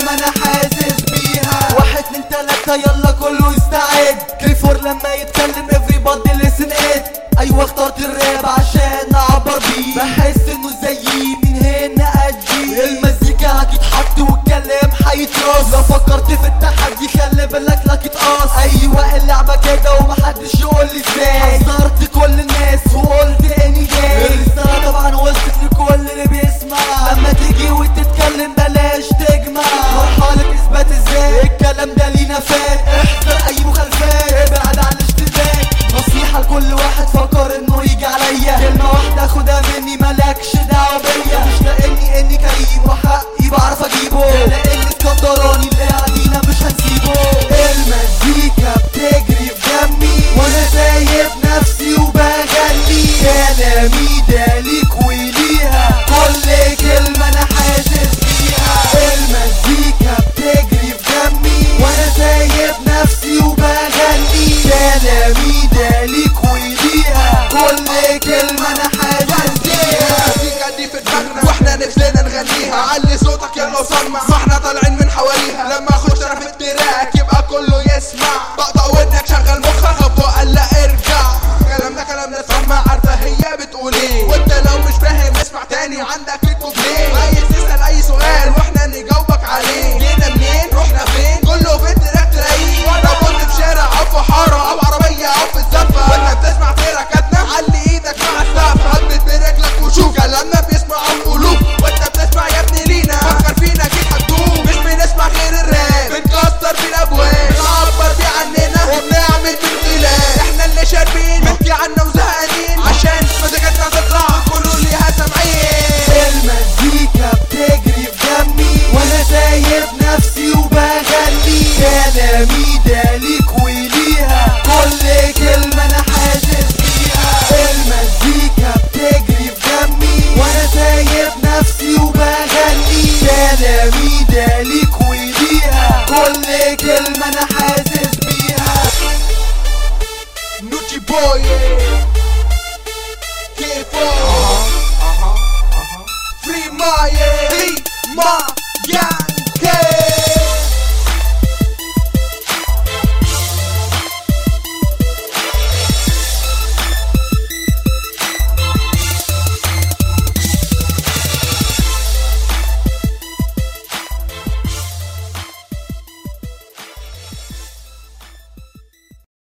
كلمة انا حاسس بيها واحد اتنين تلاتة يلا كله يستعد كيفور لما يتكلم everybody listen it ايوه اخترت الراب عشان اعبر بيه بحس انه زيي من هنا اجي المزيكا هتتحط والكلام هيترص لو فكرت في التحدي خلي بالك لك يتقص ايوه اللعبة كده ومحدش يقول لي ازاي حذرت كل الناس وقلت اني جاي الرسالة طبعا وصلت لكل اللي بيسمع لما تيجي وتتكلم بلاش تجمع مرحلة اثبات ازاي الكلام ده لينا فات احذر اي مخالفات ابعد عن الاشتباك نصيحة لكل واحد فكر انه يجي عليا كلمة واحدة خدها مني مالكش دعوة بيا مش لاني اني كريم وحقي بعرف اجيبه لاني اسكندراني اللي قاعدين مش هنسيبه المزيكا بتجري في دمي وانا سايب نفسي وبغني كلامي ده ليك وليها كل كلمة انا حاسس بيها المزيكا بتجري في دمي وانا سايب نفسي وبغني كلامي ده ليك وليها كل كلمة انا حاسس بيها المزيكا دي في دماغنا واحنا نفسنا نغنيها علي صوتك يلا وسمع ما احنا طالعين من حواليها لما اخش انا في التراك يبقى كله يسمع بقطع ودنك شغل مخك خب وقال لا ارجع كلام ده كلام ناس فاهمة عارفة هي بتقول ايه وانت لو مش فاهم اسمع تاني عندك الكوبليه عايز تسأل اي سؤال واحنا نجاوبك عليه جينا منين رحنا فين كله في التراك تلاقيه لو كنت في شارع او في حارة او عربية او في الزفة وانت بتسمع تراكاتنا علي ايدك مع السقف هبت برجلك وشوف كلامنا بيسمع القلوب وانت بتسمع يا ابني لينا فكر فينا اكيد هتدوب مش بنسمع غير الراب بنكسر في الابواب بنعبر بيه عننا وبنعمل بالخلاف احنا اللي شاربين بنحكي عنا وزهقانين عشان مزيكتنا تطلع كله ليها سامعين المزيكا بتجري في دمي وانا سايب نفسي وبغني كلامي ده ليك وليها كل كلمة انا حاسس بيها المزيكا بتجري في دمي وانا سايب نفسي وبغني كلامي ده ليك وليها كل كلمة انا حاسس بيها نوتي بوي كيفو فري ماي ما